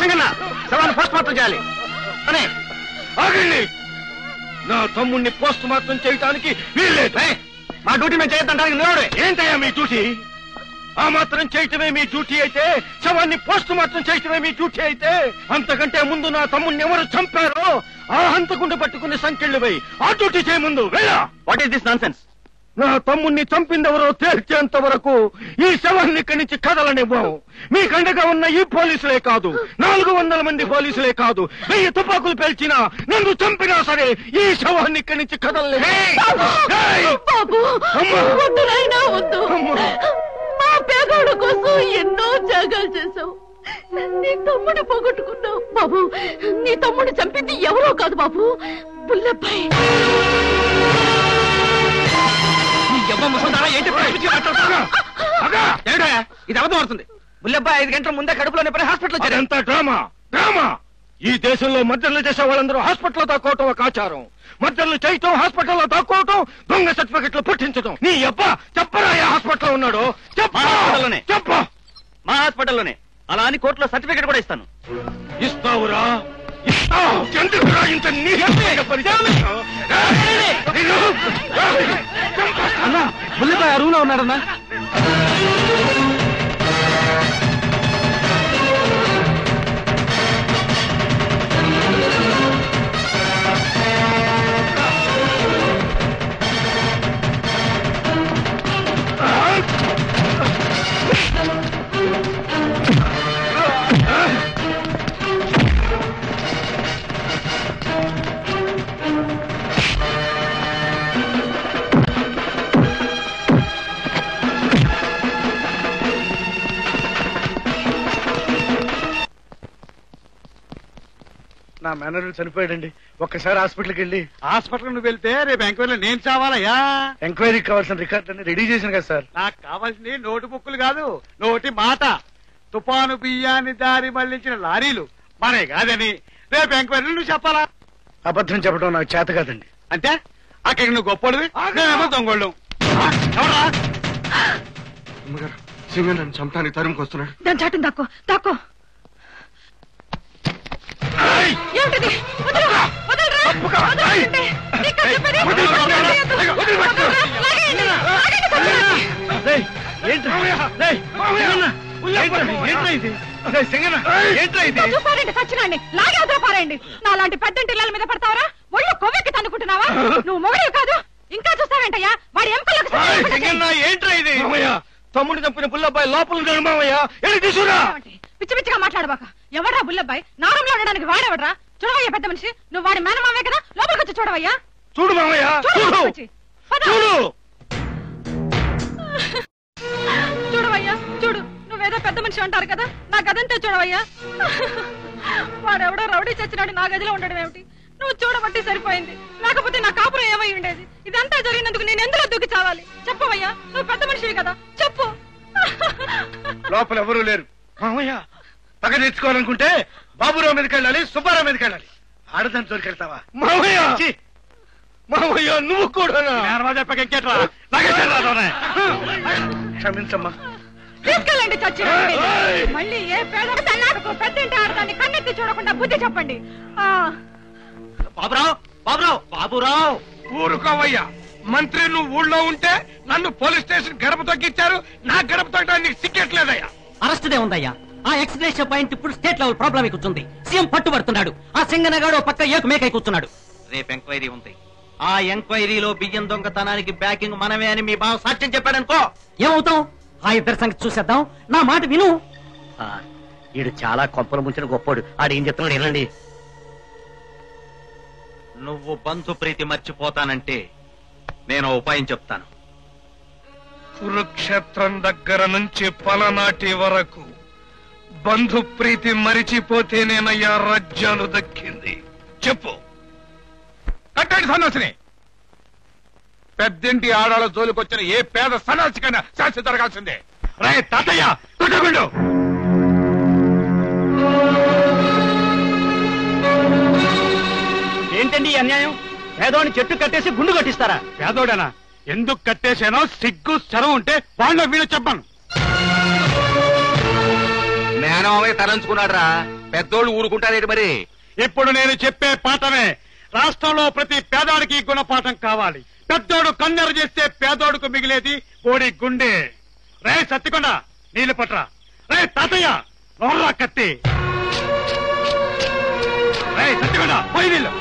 సింగన్న శవాన్ని post mortem చేయాలి అనే ఆగండి నా తమ్ముణ్ణి పోస్ట్ మార్టం చేయటానికి వీల్లేదు ఏయ్, మా డ్యూటీ మేము చేయొద్దంటానికి నువ్వే ఏంటయ్యా మీ డ్యూటీ ఆ మాత్రం చేయటమే మీ డ్యూటీ అయితే శవాన్ని పోస్ట్ మార్టం చేయటమే మీ డ్యూటీ అయితే అంతకంటే ముందు నా తమ్ముణ్ణి ఎవరు చంపారో ఆ హంతకుండా పట్టుకుని సంఖ్యలు పోయి ఆ డ్యూటీ చేయ ముందు వెళ్ళా what is this nonsense నా తమ్ముణ్ణి చంపిందెవరో తేల్చేంత వరకు ఈ శవాన్ని ఇక్కడి నుంచి కదలనివ్వం మీ కండగా ఉన్న ఈ పోలీసులే కాదు నాలుగు వందల మంది పోలీసులే కాదు వెయ్యి తుపాకులు పేల్చినా నన్ను చంపినా సరే ఈ శవాన్ని ఇక్కడి నుంచి కదలలే బాబు వద్దు నాయనా వద్దు మా పేదోడు కోసం ఎన్నో త్యాగాలు చేశావు నీ తమ్ముడు పోగొట్టుకున్నావు బాబు నీ తమ్ముడు చంపింది ఎవరో కాదు బాబు బుల్లబ్బాయి ఏంటి పిచ్చి మాట్లాడుతున్నా? ఏమిటా? ఇది అబద్ధం అవుతుంది బుల్లెబ్బాయి ఐదు గంటల ముందే కడుపులో నొప్పి హాస్పిటల్ వచ్చారు అదంతా డ్రామా డ్రామా ఈ దేశంలో మద్దతులు చేసే వాళ్ళందరూ హాస్పిటల్లో దాక్కోవటం ఒక ఆచారం మద్దతులు చేయటం హాస్పిటల్లో దాక్కోవటం దొంగ సర్టిఫికెట్లు పుట్టించడం నీ అబ్బా చెప్పరా ఏ హాస్పిటల్లో ఉన్నాడు చెప్పు మా హాస్పిటల్లోనే. చెప్పు మా హాస్పిటల్లోనే అలా అని కోర్టులో సర్టిఫికేట్ కూడా ఇస్తాను ఇస్తావురా ఇస్తావు ఎందుకురా ఇంత నీచమైన పని చేస్తున్నావు? ఏయ్! నిన్ను! ఏయ్! చంపేస్తాను. అన్నా బుల్లెబ్బాయి అరువులో ఉన్నాడన్నా నా మేనర్ చనిపోయాడండి ఒక్కసారి హాస్పిటల్కి వెళ్ళి హాస్పిటల్ నువ్వు వెళ్తే రేపు ఎంక్వైరీలో నేను చావాలయ్యా ఎంక్వైరీకి కావాల్సిన రికార్డ్ అన్ని రెడీ చేశాను కదా సార్ నాకు కావాల్సింది నోటు బుక్కులు కాదు నోటి మాట తుఫాను బియ్యాన్ని దారి మళ్లించిన లారీలు మరే కాదని రేపు ఎంక్వైరీలు నువ్వు చెప్పాలా అబద్ధం చెప్పడం నాకు చేత కాదండి అంటే అక్కడికి నువ్వు గొప్పడివి నేనేమో దొంగోళ్ళు ఎవరా అమ్మగారు సింగ నన్ను చంపడానికి తరుముకొస్తున్నాడు దాని చాటును దాక్కో దాక్కో ఏయ్! ఏమిటిది వదలరా, వదలరా, వదలకండి. నీకు చెప్పేది. వదలొద్దు. వదలరా, లాగేయండి, లాగండి సత్యనారాయణ. రేయ్, ఏంట్రా? రేయ్, సింగన్న, ఏంట్రా? ఏంట్రా ఇది రేయ్, సింగన్న, ఏంట్రా ఇది ఇంకా చూపారండి సచ్చినాన్ని లాగే వదిలి పారేయండి నాలాంటి పెద్దంటి ఇళ్ళ మీద పడతావరా ఒళ్ళు కొవ్వెక్కి తన్నుకుంటున్నావా నువ్వు మొగడివి కాదు ఇంకా చూస్తావేంటయ్యా వాడి ఎముకలకు సరిగ్గా రేయ్, పడతాయి. సింగన్న, ఏంట్రా ఇది మామయ్య తమ్ముడు చంపిన పుల్లబ్బాయి లోపల ఉన్నాడు మామయ్య వెళ్ళి తీసుకురా ఏమండి? పిచ్చి పిచ్చిగా మాట్లాడబాక ఎవడ్రా బుల్లబ్బాయి నారంలో ఉండడానికి వాడెవడ్రా చూడవయ్యా పెద్ద మనిషి నువ్వు వాడి మేనమావే కదా లోపలికి వచ్చి చూడవయ్యా చూడు మామయ్య చూడు చూడు లోపలికి వచ్చి. పద. చూడు చూడవయ్యా చూడు నువ్వేదో పెద్ద మనిషి అంటారు కదా నా గదంతా చూడవయ్యా వాడెవడో రౌడీ చచ్చినాడు నా గదిలో ఉండడం ఏమిటి నువ్వు చూడబట్టి సరిపోయింది లేకపోతే నా కాపురం ఏమై ఉండేది ఇదంతా జరిగినందుకు నేను ఎందులో దూకి చావాలి చెప్పవయ్యా నువ్వు పెద్ద మనిషివి కదా చెప్పు లోపల ఎవరూ లేరు మామయ్య పగ తెచ్చుకోవాలనుకుంటే బాబురావు మీదకి వెళ్ళాలి సుబ్బారావు మీదకి వెళ్ళాలి ఆడదాని తోలికి వెళ్తావా మామయ్య ఛీ, మామయ్య నువ్వు కూడా నేరమా చెప్పక ఇంకేట్రా లాగేశారా రానే? క్షమించమ్మా తీసుకెళ్ళండి చచ్చిన మళ్ళీ ఏ పేద తల్లాడకు పెద్దంటి ఆడదాన్ని కన్నెత్తి చూడకుండా బుద్ధి చెప్పండి ఆ బాబురావు బాబురావు బాబురావు ఊరుకోవయ్యా మంత్రి నువ్వు ఊళ్ళో ఉంటే నన్ను పోలీస్ స్టేషన్ గడప తొక్కిచ్చారు నా గడప తొక్కడానికి నీకు సిగ్గట్లేదయ్యా అరెస్టుదే ఉందయ్యా ఆ ఎక్స్గ్రేషన్ పాయింట్ ఇప్పుడు స్టేట్ లెవెల్ ప్రాబ్లం కూర్చుంది సీఎం పట్టుబడుతున్నాడు ఆ సింగనగాడు ఓ పక్క ఏకు మేకై కూర్చున్నాడు రేపు ఎంక్వైరీ ఉంది ఆ ఎంక్వైరీలో బియ్యం దొంగతనానికి బ్యాకింగ్ మనమే అని మీ బావ సాక్ష్యం చెప్పాడనుకో ఏమవుతాం ఆ ఇద్దరి సంగతి చూసేద్దాం నా మాట విను ఈడు చాలా కొంపలు ముంచిన గొప్పోడు ఆడు ఏం చెప్తున్నాడు వినండి నువ్వు బంధు ప్రీతి మర్చిపోతానంటే నేను ఓ ఉపాయం చెప్తాను కురుక్షేత్రం దగ్గర నుంచి పలనాటి వరకు బంధు ప్రీతి మరిచిపోతేనేనయ్యా రాజ్యాలు దక్కింది చెప్పు కట్టండి సన్నాసిని పెద్దింటి ఆడాళ్ళ జోలికొచ్చిన ఏ పేద సన్నాసికైనా శాస్తి జరగాల్సిందే రే తాతయ్య కుట్టగుండు ఏంటండి ఈ అన్యాయం పేదోని చెట్టు కట్టేసి గుండు కట్టిస్తారా పేదోడనా ఎందుకు కట్టేశానో సిగ్గు శరం ఉంటే వాళ్ళ వీళ్ళు చెప్పాను మేనమామయ్య తలంచుకున్నాడు రా పెద్దోళ్ళు ఊరుకుంటారేంటి మరి ఇప్పుడు నేను చెప్పే పాఠమే రాష్ట్రంలో ప్రతి పేదవాడికి ఈ గుణపాఠం కావాలి పెద్దోడు కన్నెర చేస్తే పేదోడుకు మిగిలేది కోడి గుండె రే సత్తికొండ నీళ్లు పట్రా రే తాతయ్య నోర్రా కత్తి రే సత్తికొండ పోయి నీళ్ళు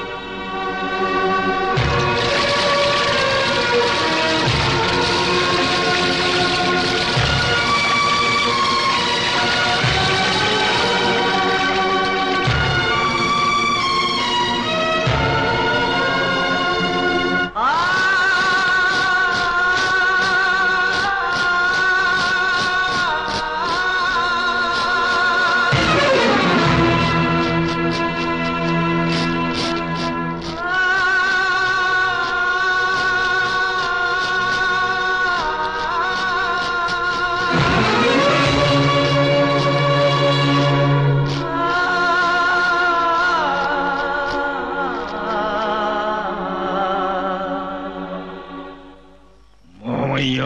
మామయ్య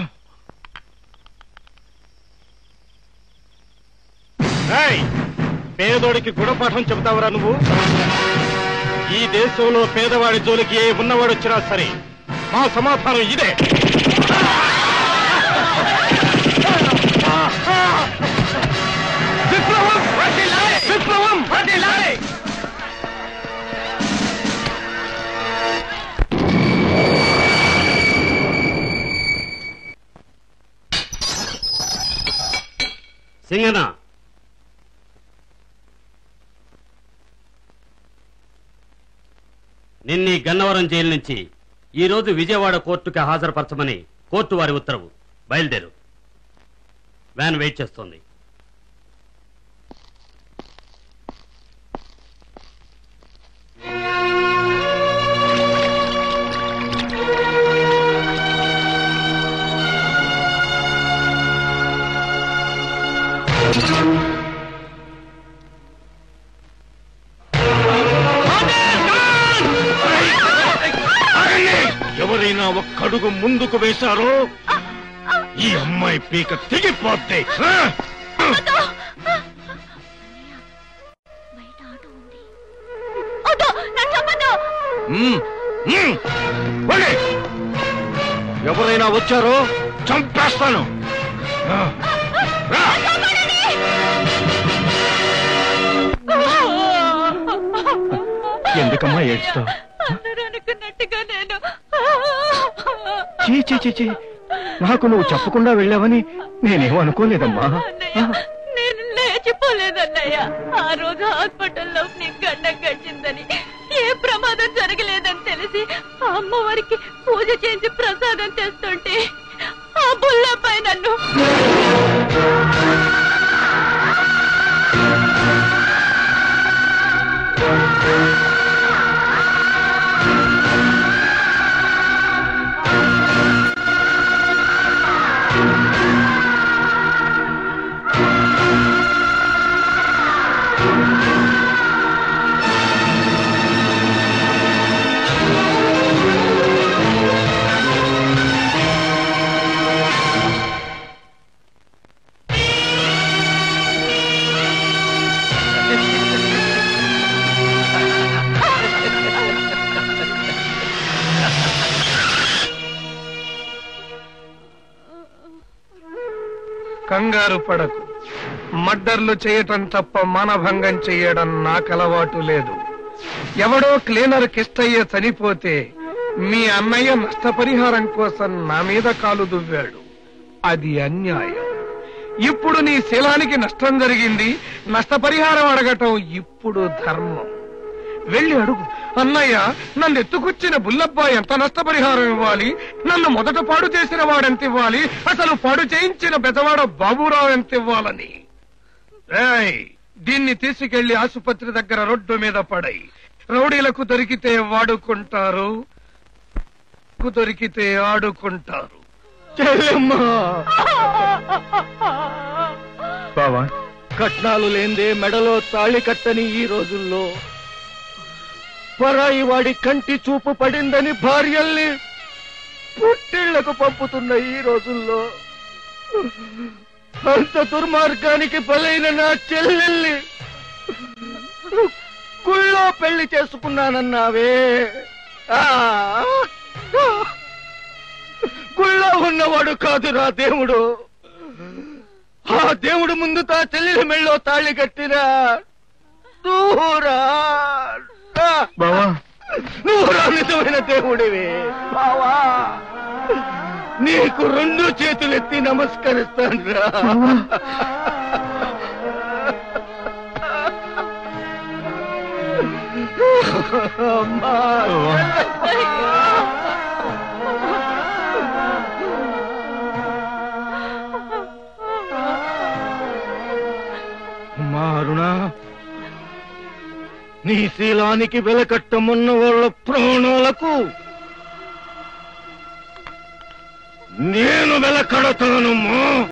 ఏయ్, పేదోడికి గుణపాఠం చెబుతావరా నువ్వు ఈ దేశంలో పేదవాడి జోలికి ఏ ఉన్నవాడు వచ్చినా సరే మా సమాధానం ఇదే విప్లవం విప్లవం సింగన నిన్నీ గన్నవరం జైలు నుంచి ఈ రోజు విజయవాడ కోర్టుకి హాజరుపరచమని కోర్టు వారి ఉత్తర్వు బయలుదేరు వ్యాన్ వెయిట్ చేస్తోంది ఎవరైనా ఒక్కడుగు ముందుకు వేశారో ఈ అమ్మాయి పీక తెగిపోద్ది ఆ! బయట ఆటో ఉంది వద్దు, నన్ను చంపొద్దు. మ్మ్. మ్మ్. పోనీ. ఎవరైనా వచ్చారో చంపేస్తాను ఆ. రా. ఎందుకమ్మా ఏడుస్తావు అందరూ అనుకున్నట్టుగా నేను చీ చీ చీ చీ నాకు నువ్వు చెప్పకుండా వెళ్ళావని నేనేం అనుకోలేదమ్మా అన్నయ్య నేను లేచిపోలేదన్నయ్య ఆ రోజు హాస్పిటల్లో నీ గండం గడిచిందని ఏ ప్రమాదం జరగలేదని తెలిసి ఆ అమ్మవారికి పూజ చేసి ప్రసాదం తెస్తుంటే ఆ బుల్లపై నన్ను కంగారు పడకు మర్డర్లు చేయటం తప్ప మానభంగం చేయడం నాకు అలవాటు లేదు ఎవడో క్లీనర్ కిష్టయ్య చనిపోతే మీ అన్నయ్య నష్టపరిహారం కోసం నా మీద కాలు దువ్వాడు అది అన్యాయం ఇప్పుడు నీ శీలానికి నష్టం జరిగింది నష్టపరిహారం అడగటం ఇప్పుడు ధర్మం వెళ్ళి అడుగు అన్నయ్య నన్ను ఎత్తుకొచ్చిన బుల్లబ్బా ఎంత నష్టపరిహారం ఇవ్వాలి నన్ను మొదట పాడు చేసిన వాడెంత ఇవ్వాలి అసలు పాడు చేయించిన బెదవాడ బాబురావు ఎంత ఇవ్వాలని ఏయ్, దీన్ని తీసుకెళ్లి ఆసుపత్రి దగ్గర రోడ్డు మీద పడై రౌడీలకు దొరికితే వాడుకుంటారు కు దొరికితే ఆడుకుంటారు బావా కట్నాలు లేందే మెడలో తాళి కట్టని ఈ రోజుల్లో పరాయి వాడి కంటి చూపు పడిందని భార్యల్ని పుట్టిళ్లకు పంపుతున్న ఈ రోజుల్లో అంత దుర్మార్గానికి బలైన నా చెల్లెల్ని గుళ్ళో పెళ్లి చేసుకున్నానన్నావే ఆ, గుళ్ళో ఉన్నవాడు కాదురా దేవుడు ఆ దేవుడు ముందు తా చెల్లెలి మెళ్ళో తాళి కట్టిరా దూరా బావా నువ్వురా నిజమైన దేవుడివి బావా నీకు రెండు చేతులెత్తి నమస్కరిస్తాను రా అమ్మా అమ్మా అరుణ నీ శీలానికి వెలకట్టమున్న వాళ్ళ ప్రాణాలకు నేను వెలకడతానమ్మా